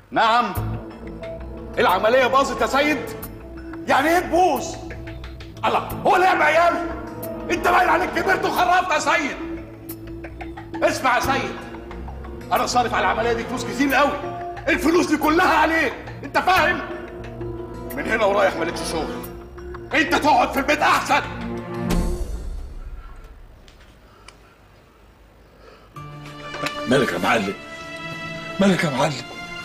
نعم العملية باظت يا سيد يعني ايه تبوظ الله هو لعب عيال انت باين عليك كبرت وخرفت يا سيد اسمع يا سيد انا صارف على العملية دي فلوس كتير قوي الفلوس دي كلها عليك انت فاهم من هنا ورايح مالكش شغل انت تقعد في البيت احسن مالك يا معلم مالك يا معلم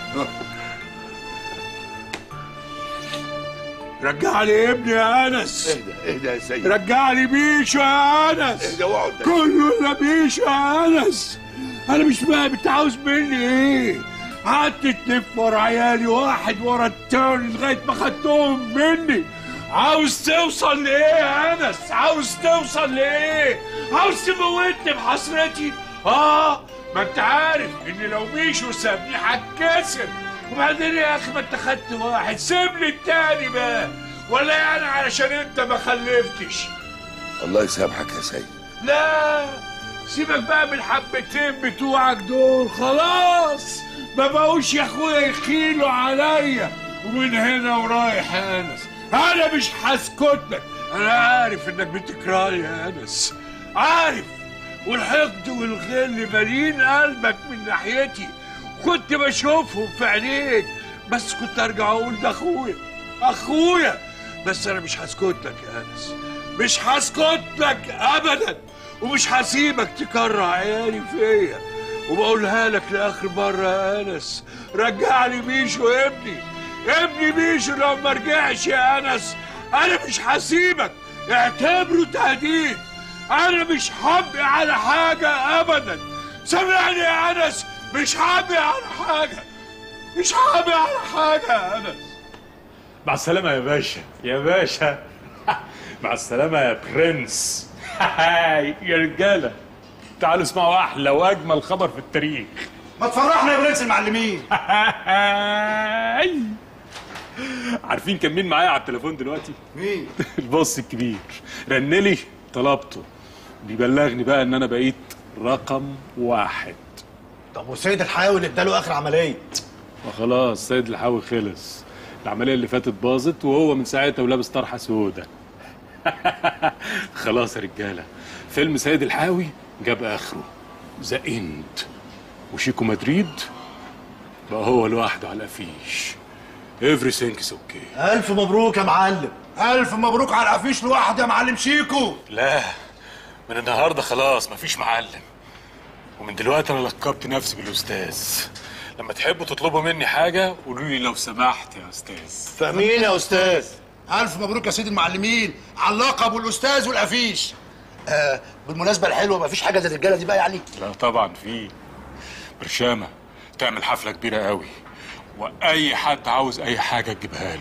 رجع لي ابني يا انس اهدى اهدى يا سيد رجع لي بيشو يا انس اهدى واقعد كله الا بيشو يا انس انا مش فاهم انت عاوز مني ايه قعدت تلف ورا عيالي واحد ورا التاني لغايه ما خدتهم مني عاوز توصل لايه يا انس عاوز توصل لايه عاوز تموتني بحسرتي اه ما انت عارف ان لو ميشو سابني هتكسر وبعدين يا اخي ما انت خدت واحد سيب لي التاني بقى ولا يعني علشان انت ما خلفتش الله يسامحك يا سيد لا سيبك بقى من الحبتين بتوعك دول خلاص ما بقوش يا اخويا يخيلوا عليا ومن هنا ورايح يا انس انا مش هسكت لك انا عارف انك بتكرهني يا انس عارف والحقد والغل مالين قلبك من ناحيتي كنت بشوفهم في عينيك بس كنت ارجع اقول ده اخويا اخويا بس انا مش هسكت لك يا انس مش هسكت لك ابدا ومش هسيبك تكره عيالي فيا وبقولها لك لاخر مره يا انس رجع لي ميشو ابني ابني ميشو لو ما رجعش يا انس انا مش هسيبك اعتبره تهديد انا مش هبقي على حاجه ابدا سامعني يا انس مش هبقي على حاجه مش هبقي على حاجه يا انس مع السلامة يا باشا يا باشا مع السلامة يا برنس يا رجالة تعالوا اسمعوا أحلى وأجمل خبر في التاريخ ما تفرحنا يا برنس المعلمين عارفين كان مين معايا على التليفون دلوقتي؟ مين البوس الكبير رنلي طلبته بيبلغني بقى ان انا بقيت رقم واحد طب والسيد الحيوي اللي اداله اخر عمليه وخلاص سيد الحاوي خلص العملية اللي فاتت باظت وهو من ساعتها ولابس طرحة سودة خلاص يا رجالة فيلم سيد الحاوي جاب آخره ذا إند وشيكو مدريد بقى هو لوحده على الأفيش everything is okay الف مبروك يا معلم الف مبروك على العفيش لوحده يا معلم شيكو لا من النهارده خلاص مفيش معلم ومن دلوقتي انا لقبت نفسي بالاستاذ لما تحبوا تطلبوا مني حاجه قولوا لي لو سمحت يا استاذ فاهمين يا استاذ الف مبروك يا سيدي المعلمين على اللقب والاستاذ والافيش آه بالمناسبه الحلوه مفيش حاجه زي الرجاله دي بقى يعني لا طبعا في برشامه تعمل حفله كبيره قوي واي حد عاوز اي حاجه تجيبها له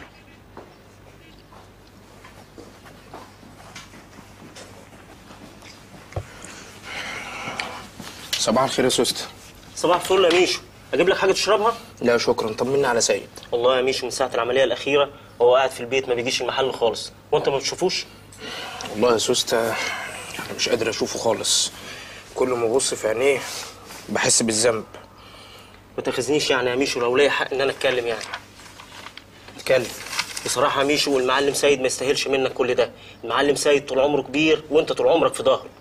صباح الخير يا سوست صباح الفل يا ميشو اجيب لك حاجه تشربها لا شكرا طمنا على سيد والله يا ميشو من ساعه العمليه الاخيره وهو قاعد في البيت ما بيجيش المحل خالص وانت ما بتشوفوش والله يا سوست انا مش قادر اشوفه خالص كل ما ابص في عينيه بحس بالذنب ما تاخذنيش يعني يا ميشو لو ليا حق ان انا اتكلم يعني اتكلم بصراحه يا ميشو والمعلم سيد ما يستاهلش منك كل ده المعلم سيد طول عمره كبير وانت طول عمرك في ظهره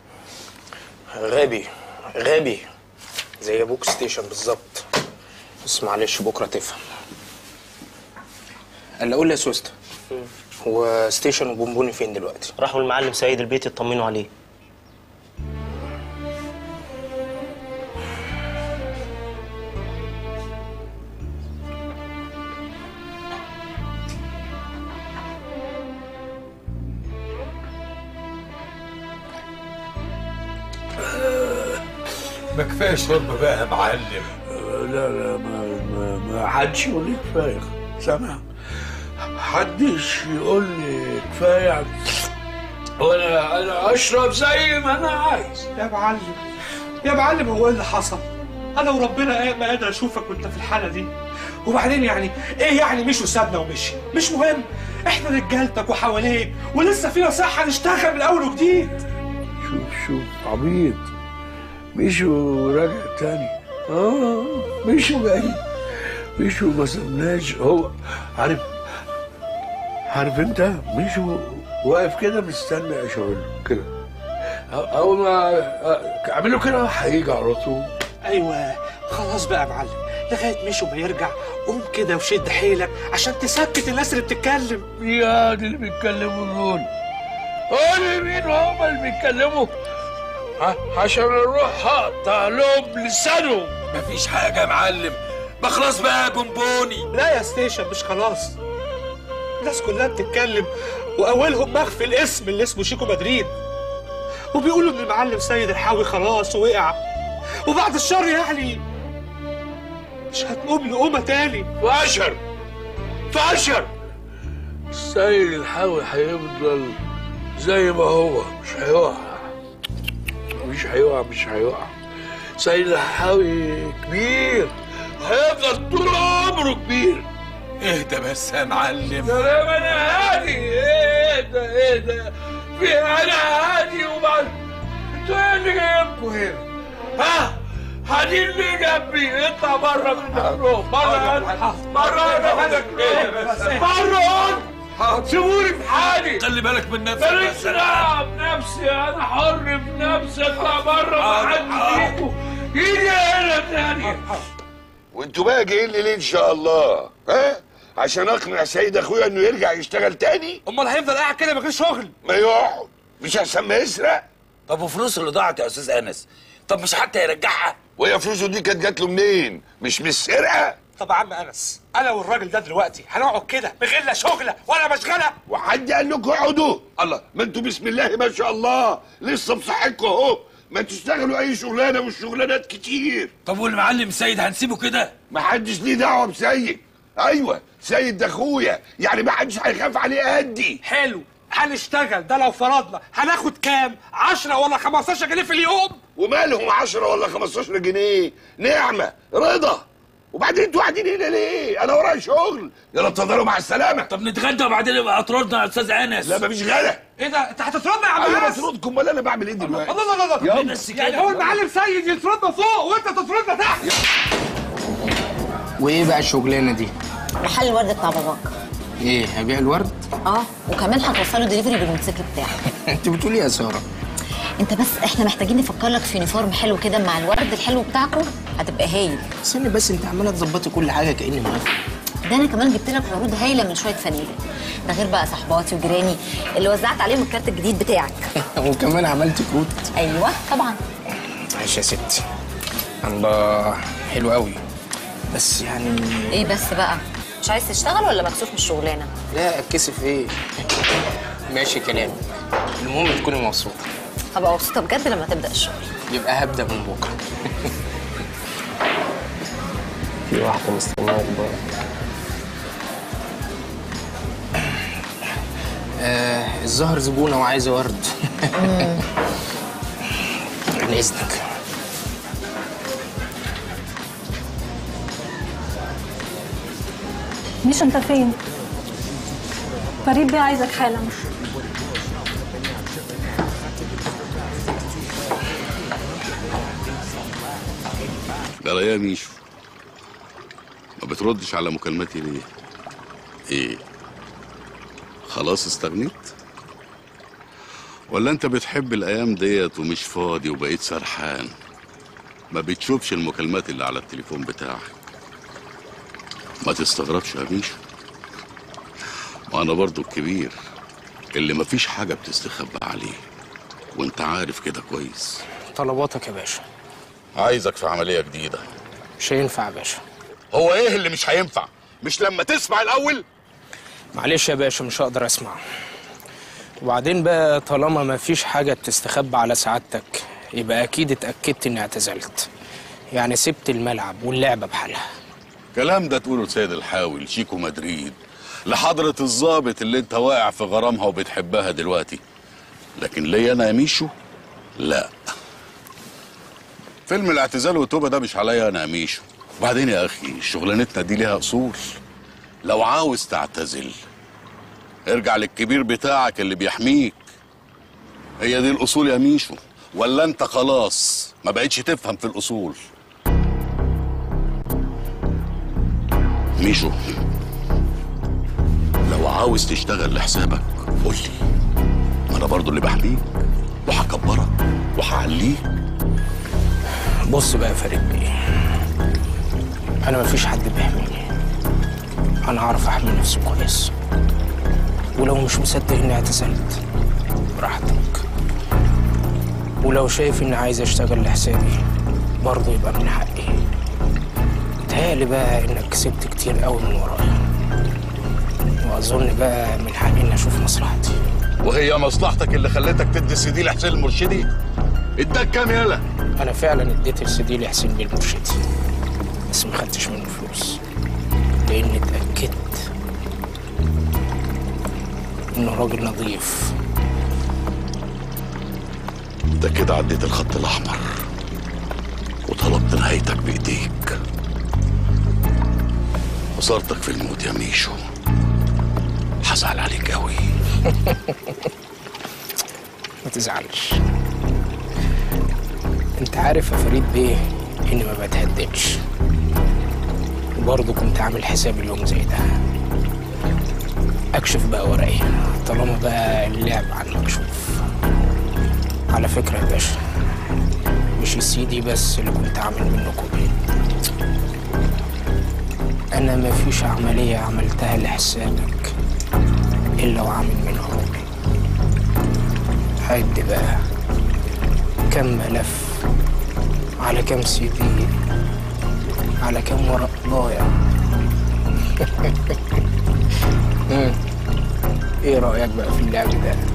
غبي غبي زي ابوك ستيشن بالظبط بس معلش بكره تفهم الا قول لي يا سوست هو ستيشن وبونبوني فين دلوقتي راحوا المعلم سيد البيت يطمنوا عليه ما كفايه شرب بقى يا معلم لا لا ما ما, ما حدش يقول لي كفايه سامع حدش يقول لي كفايه وانا انا اشرب زي ما انا عايز يا معلم يا معلم هو ايه اللي حصل؟ انا وربنا ايه ما قادر اشوفك وانت في الحاله دي وبعدين يعني ايه يعني مشوا سابنا ومشي مش مهم احنا رجالتك وحواليك ولسه فينا صحه نشتغل من اول وجديد شوف شوف عبيط مشوا راجع تاني اه مشوا جاي ميشو ما سبناش هو عارف عارف انت ميشو واقف كده مستني اشاور له كده اول ما اعمله كده هيجي على طول ايوه خلاص بقى يا معلم لغايه مشوا ما يرجع قوم كده وشد حيلك عشان تسكت الناس اللي بتتكلم يا دي اللي بيتكلموا دول قولي مين هم اللي بيتكلموا ع- عشان اروح اقطع لهم لسانهم مفيش حاجه يا معلم ما خلاص بقى بونبوني لا يا ستيشن مش خلاص الناس كلها بتتكلم واولهم مخفي الاسم اللي اسمه شيكو مدريد وبيقولوا ان المعلم سيد الحاوي خلاص وقع وبعد الشر يعني مش هتقوم لقومه تاني فاشر فاشر السيد الحاوي هيفضل زي ما هو مش هيقع مش هيقع مش هيقع سيد الحاوي كبير هيفضل طول عمره كبير اهدى بس يا معلم سلام انا هادي ايه ده ايه ده في انا هادي وبعد انتوا ايه اللي جايبكوا هنا؟ ها؟ هادي اللي جنبي اطلع بره من الروح بره بره بره سيبوني في حالي خلي بالك من نفسك ماليش بس. دعوه بنفسي انا حر بنفسي اطلع بره ما حدش فيكم يجي هنا تاني وانتوا بقى جايين لي ليه ان شاء الله ها عشان اقنع سيد اخويا انه يرجع يشتغل تاني امال هيفضل قاعد كده من غير شغل ما يقعد مش احسن ما يسرق طب وفلوس اللي ضاعت يا استاذ انس طب مش حتى يرجعها وهي فلوسه دي كانت جات له منين مش من السرقه طب يا عم انس انا والراجل ده دلوقتي هنقعد كده بغير لا شغله ولا مشغله وحد قال لكم اقعدوا الله ما انتوا بسم الله ما شاء الله لسه بصحتكم اهو ما تشتغلوا اي شغلانه والشغلانات كتير طب والمعلم سيد هنسيبه كده ما حدش ليه دعوه بسيد ايوه سيد ده اخويا يعني ما حدش هيخاف عليه قدي حلو هنشتغل ده لو فرضنا هناخد كام 10 ولا 15 جنيه في اليوم ومالهم 10 ولا 15 جنيه نعمه رضا وبعدين انتوا قاعدين هنا ليه انا ورايا شغل يلا اتفضلوا مع السلامه طب نتغدى وبعدين يبقى اطردنا يا استاذ انس لا مفيش غدا ايه ده انت هتطردنا يا عم ايوه انس بطردكم امال انا بعمل ايه دلوقتي الله الله الله يلا. بس كده. يعني هو المعلم سيد يطردنا فوق وانت تطردنا تحت وايه بقى الشغلانه دي محل الورد بتاع باباك ايه هبيع الورد اه وكمان هتوصله دليفري بالموتوسيكل بتاعك انت بتقولي يا ساره انت بس احنا محتاجين نفكر لك في يونيفورم حلو كده مع الورد الحلو بتاعكم هتبقى هايل استني بس انت عماله تظبطي كل حاجه كاني موافق ده انا كمان جبت لك عروض هايله من شويه فنادق ده غير بقى صحباتي وجيراني اللي وزعت عليهم الكارت الجديد بتاعك وكمان عملت كروت ايوه طبعا ماشي يا ستي الله حلو قوي بس يعني ايه بس بقى مش عايز تشتغل ولا مكسوف من الشغلانه لا اتكسف ايه ماشي كلام المهم تكوني مبسوطه هبقى مبسوطه بجد لما تبدا الشغل يبقى هبدا من بكره في واحده مستنياك بره آه الظهر زبونه وعايزه ورد عن اذنك مش انت فين فريد بيه عايزك حالا لا يا ميشو ما بتردش على مكالمتي ليه ايه خلاص استغنيت ولا انت بتحب الايام ديت ومش فاضي وبقيت سرحان ما بتشوفش المكالمات اللي على التليفون بتاعك ما تستغربش يا ميشو وانا برضو الكبير اللي مفيش حاجة بتستخبى عليه وانت عارف كده كويس طلباتك يا باشا عايزك في عملية جديدة مش هينفع يا باشا هو ايه اللي مش هينفع مش لما تسمع الاول معلش يا باشا مش هقدر اسمع وبعدين بقى طالما ما فيش حاجة بتستخبى على سعادتك يبقى أكيد اتأكدت إني اعتزلت يعني سبت الملعب واللعبة بحالها الكلام ده تقوله لسيد الحاوي لشيكو مدريد لحضرة الضابط اللي انت واقع في غرامها وبتحبها دلوقتي لكن ليا انا يا ميشو لا فيلم الاعتزال والتوبة ده مش عليا انا يا ميشو وبعدين يا اخي شغلانتنا دي ليها اصول لو عاوز تعتزل ارجع للكبير بتاعك اللي بيحميك هي دي الاصول يا ميشو ولا انت خلاص ما بقتش تفهم في الاصول ميشو لو عاوز تشتغل لحسابك قول لي ما انا برضو اللي بحميك وهكبرك وهعليك بص بقى يا فريد بيه انا مفيش حد بيحميني انا عارف احمي نفسي كويس ولو مش مصدق اني اعتزلت براحتك ولو شايف اني عايز اشتغل لحسابي برضه يبقى من حقي متهيألي بقى انك كسبت كتير قوي من ورايا واظن بقى من حقي اني اشوف مصلحتي وهي مصلحتك اللي خلتك تدي السي دي لحسين المرشدي اداك كام يالا انا فعلا اديت السي دي لحسين بيه المرشدي بس ما خدتش منه فلوس لاني اتاكدت انه راجل نظيف انت كده عديت الخط الاحمر وطلبت نهايتك بايديك خسارتك في الموت يا ميشو هزعل عليك قوي ما تزعلش انت عارف يا فريد بيه اني ما بتهددش وبرضه كنت عامل حسابي اليوم زي ده اكشف بقى ورقي طالما بقى اللعب على المكشوف على فكرة يا باشا مش السي دي بس اللي كنت عامل منه كوبي انا ما فيش عملية عملتها لحسابك الا وعامل منه كوبي عد بقى كم ملف على كم سي دي على كم ورق ضايع مم. ايه رأيك بقى في اللعب ده